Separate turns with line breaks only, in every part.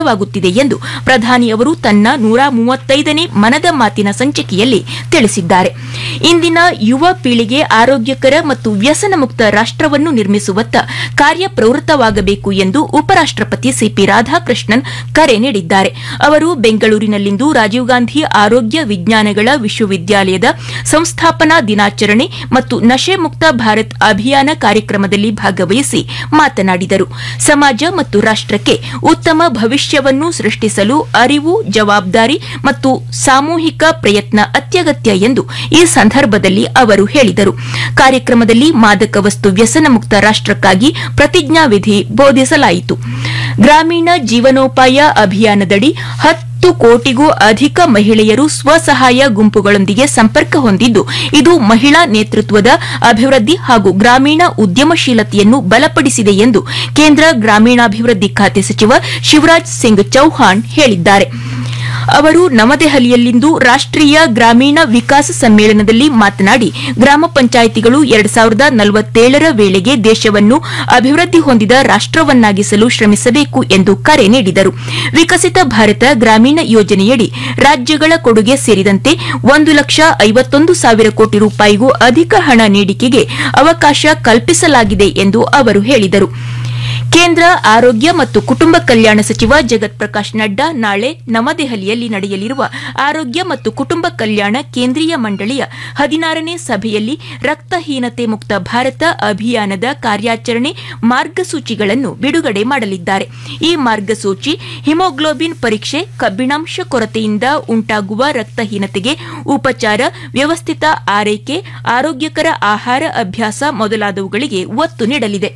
ವಾಗುತ್ತಿದೆ ಎಂದು ಪ್ರಧಾನಿ ಅವರು ತನ್ನ ನೂರ ಮೂವತ್ತೈದನೇ ಮನದ ಮಾತಿನ ಸಂಚಿಕೆಯಲ್ಲಿ ತಿಳಿಸಿದ್ದಾರೆ ಇಂದಿನ ಯುವ ಪೀಳಿಗೆ ಆರೋಗ್ಯಕರ ಮತ್ತು ವ್ಯಸನ ಮುಕ್ತ ರಾಷ್ಟವನ್ನು ನಿರ್ಮಿಸುವತ್ತ ಕಾರ್ಯಪ್ರವೃತ್ತವಾಗಬೇಕು ಎಂದು ಉಪರಾಷ್ಟಪತಿ ಸಿಪಿ ರಾಧಾಕೃಷ್ಣನ್ ಕರೆ ನೀಡಿದ್ದಾರೆ ಅವರು ಬೆಂಗಳೂರಿನಲ್ಲಿಂದು ರಾಜೀವ್ ಗಾಂಧಿ ಆರೋಗ್ಯ ವಿಜ್ಞಾನಗಳ ವಿಶ್ವವಿದ್ಯಾಲಯದ ಸಂಸ್ಥಾಪನಾ ದಿನಾಚರಣೆ ಮತ್ತು ನಶೆ ಮುಕ್ತ ಭಾರತ್ ಅಭಿಯಾನ ಕಾರ್ಯಕ್ರಮದಲ್ಲಿ ಭಾಗವಹಿಸಿ ಮಾತನಾಡಿದರು ಸಮಾಜ ಮತ್ತು ರಾಷ್ಟಕ್ಕೆ ಉತ್ತಮ ಭವಿಷ್ಯವನ್ನು ಸೃಷ್ಟಿಸಲು ಅರಿವು ಜವಾಬ್ದಾರಿ ಮತ್ತು ಸಾಮೂಹಿಕ ಪ್ರಯತ್ನ ಅತ್ಯಗತ್ಯ ಎಂದು ಈ ಸಂದರ್ಭದಲ್ಲಿ ಅವರು ಹೇಳಿದರು ಕಾರ್ಯಕ್ರಮದಲ್ಲಿ ಮಾದಕ ವಸ್ತು ವ್ಯಸನ ಮುಕ್ತ ರಾಷ್ಟಕ್ಕಾಗಿ ಪ್ರತಿಜ್ಞಾವಿಧಿ ಬೋಧಿಸಲಾಯಿತು ಗ್ರಾಮೀಣ ಜೀವನೋಪಾಯ ಅಭಿಯಾನದಡಿ ಹತ್ತು ಕೋಟಿಗೂ ಅಧಿಕ ಮಹಿಳೆಯರು ಸ್ವಸಹಾಯ ಗುಂಪುಗಳೊಂದಿಗೆ ಸಂಪರ್ಕ ಹೊಂದಿದ್ದು ಇದು ಮಹಿಳಾ ನೇತೃತ್ವದ ಅಭಿವೃದ್ಧಿ ಹಾಗೂ ಗ್ರಾಮೀಣ ಉದ್ಯಮಶೀಲತೆಯನ್ನು ಬಲಪಡಿಸಿದೆ ಎಂದು ಕೇಂದ್ರ ಗ್ರಾಮೀಣಾಭಿವೃದ್ಧಿ ಖಾತೆ ಸಚಿವ ಶಿವರಾಜ್ ಸಿಂಗ್ ಚೌಹಾಣ್ ಹೇಳಿದ್ದಾರೆ ಅವರು ನವದೆಹಲಿಯಲ್ಲಿಂದು ರಾಷ್ಟೀಯ ಗ್ರಾಮೀಣ ವಿಕಾಸ ಸಮ್ಮೇಳನದಲ್ಲಿ ಮಾತನಾಡಿ ಗ್ರಾಮ ಪಂಚಾಯಿತಿಗಳು ಎರಡು ಸಾವಿರದ ನಲವತ್ತೇಳರ ವೇಳೆಗೆ ದೇಶವನ್ನು ಅಭಿವೃದ್ಧಿ ಹೊಂದಿದ ರಾಷ್ಟವನ್ನಾಗಿಸಲು ಶ್ರಮಿಸಬೇಕು ಎಂದು ಕರೆ ನೀಡಿದರು ವಿಕಸಿತ ಭಾರತ ಗ್ರಾಮೀಣ ಯೋಜನೆಯಡಿ ರಾಜ್ಯಗಳ ಕೊಡುಗೆ ಸೇರಿದಂತೆ ಒಂದು ಲಕ್ಷ ಐವತ್ತೊಂದು ಸಾವಿರ ಕೋಟಿ ರೂಪಾಯಿಗೂ ಅಧಿಕ ಹಣ ನೀಡಿಕೆಗೆ ಅವಕಾಶ ಕಲ್ಪಿಸಲಾಗಿದೆ ಎಂದು ಅವರು ಹೇಳಿದರು ಕೇಂದ್ರ ಆರೋಗ್ಯ ಮತ್ತು ಕುಟುಂಬ ಕಲ್ಯಾಣ ಸಚಿವ ಜಗತ್ ಪ್ರಕಾಶ್ ನಡ್ಡಾ ನಾಳೆ ನವದೆಹಲಿಯಲ್ಲಿ ನಡೆಯಲಿರುವ ಆರೋಗ್ಯ ಮತ್ತು ಕುಟುಂಬ ಕಲ್ಯಾಣ ಕೇಂದ್ರೀಯ ಮಂಡಳಿಯ ಹದಿನಾರನೇ ಸಭೆಯಲ್ಲಿ ರಕ್ತಹೀನತೆ ಮುಕ್ತ ಭಾರತ ಅಭಿಯಾನದ ಕಾರ್ಯಾಚರಣೆ ಮಾರ್ಗಸೂಚಿಗಳನ್ನು ಬಿಡುಗಡೆ ಮಾಡಲಿದ್ದಾರೆ ಈ ಮಾರ್ಗಸೂಚಿ ಹಿಮೋಗ್ಲೋಬಿನ್ ಪರೀಕ್ಷೆ ಕಬ್ಬಿಣಾಂಶ ಕೊರತೆಯಿಂದ ಉಂಟಾಗುವ ರಕ್ತಹೀನತೆಗೆ ಉಪಚಾರ ವ್ಯವಸ್ಥಿತ ಆರೈಕೆ ಆರೋಗ್ಯಕರ ಆಹಾರ ಅಭ್ಯಾಸ ಮೊದಲಾದವುಗಳಿಗೆ ಒತ್ತು ನೀಡಲಿದೆ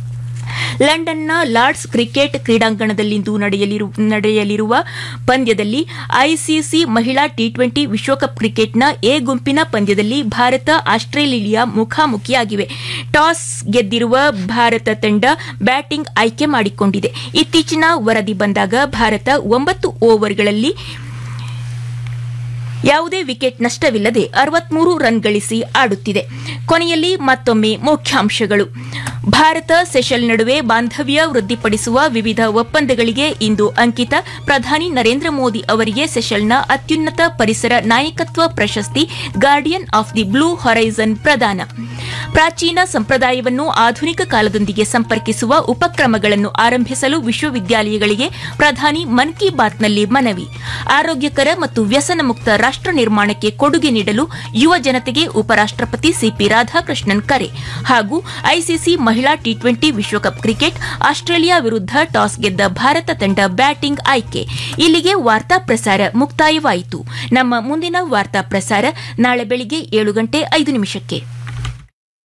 ಲಂಡನ್ನ ಲಾರ್ಡ್ಸ್ ಕ್ರಿಕೆಟ್ ಕ್ರೀಡಾಂಗಣದಲ್ಲಿಂದು ನಡೆಯಲಿರುವ ಪಂದ್ಯದಲ್ಲಿ ಐಸಿಸಿ ಮಹಿಳಾ ಟಿ ಟ್ವೆಂಟಿ ವಿಶ್ವಕಪ್ ಕ್ರಿಕೆಟ್ನ ಎ ಗುಂಪಿನ ಪಂದ್ಯದಲ್ಲಿ ಭಾರತ ಆಸ್ಟ್ರೇಲಿಯಾ ಮುಖಾಮುಖಿಯಾಗಿವೆ ಟಾಸ್ ಗೆದ್ದಿರುವ ಭಾರತ ತಂಡ ಬ್ಯಾಟಿಂಗ್ ಆಯ್ಕೆ ಮಾಡಿಕೊಂಡಿದೆ ಇತ್ತೀಚಿನ ವರದಿ ಬಂದಾಗ ಭಾರತ ಒಂಬತ್ತು ಓವರ್ಗಳಲ್ಲಿ ಯಾವುದೇ ವಿಕೆಟ್ ನಷ್ಟವಿಲ್ಲದೆ ಅರವತ್ಮೂರು ರನ್ ಗಳಿಸಿ ಆಡುತ್ತಿದೆ ಕೊನೆಯಲ್ಲಿ ಮತ್ತೊಮ್ಮೆ ಮುಖ್ಯಾಂಶಗಳು ಭಾರತ ಸೆಷಲ್ ನಡುವೆ ಬಾಂಧವ್ಯ ವೃದ್ಧಿಪಡಿಸುವ ವಿವಿಧ ಒಪ್ಪಂದಗಳಿಗೆ ಇಂದು ಅಂಕಿತ ಪ್ರಧಾನಿ ನರೇಂದ್ರ ಮೋದಿ ಅವರಿಗೆ ಸೆಷಲ್ನ ಅತ್ಯುನ್ನತ ಪರಿಸರ ನಾಯಕತ್ವ ಪ್ರಶಸ್ತಿ guardian of the blue horizon ಪ್ರದಾನ ಪ್ರಾಚೀನ ಸಂಪ್ರದಾಯವನ್ನು ಆಧುನಿಕ ಕಾಲದೊಂದಿಗೆ ಸಂಪರ್ಕಿಸುವ ಉಪಕ್ರಮಗಳನ್ನು ಆರಂಭಿಸಲು ವಿಶ್ವವಿದ್ಯಾಲಯಗಳಿಗೆ ಪ್ರಧಾನಿ ಮನ್ ಕಿ ಬಾತ್ನಲ್ಲಿ ಮನವಿ ಆರೋಗ್ಯಕರ ಮತ್ತು ವ್ಯಸನ ಮುಕ್ತ ರಾಷ್ಟ ನಿರ್ಮಾಣಕ್ಕೆ ಕೊಡುಗೆ ನೀಡಲು ಯುವ ಜನತೆಗೆ ಉಪರಾಷ್ಟಪತಿ ಸಿಪಿ ರಾಧಾಕೃಷ್ಣನ್ ಕರೆ ಹಾಗೂ ಐಸಿಸಿ ಮಹಿಳಾ ಟಿ ಟ್ವೆಂಟಿ ವಿಶ್ವಕಪ್ ಕ್ರಿಕೆಟ್ ಆಸ್ಟ್ರೇಲಿಯಾ ವಿರುದ್ಧ ಟಾಸ್ ಗೆದ್ದ ಭಾರತ ತಂಡ ಬ್ಯಾಟಿಂಗ್ ಆಯ್ಕೆ ಇಲ್ಲಿಗೆ ವಾರ್ತಾ ಪ್ರಸಾರ ಮುಕ್ತಾಯವಾಯಿತು ನಮ್ಮ ಮುಂದಿನ ವಾರ್ತಾ ಪ್ರಸಾರ ನಾಳೆ ಬೆಳಿಗ್ಗೆ ಏಳು ಗಂಟೆ ಐದು ನಿಮಿಷಕ್ಕೆ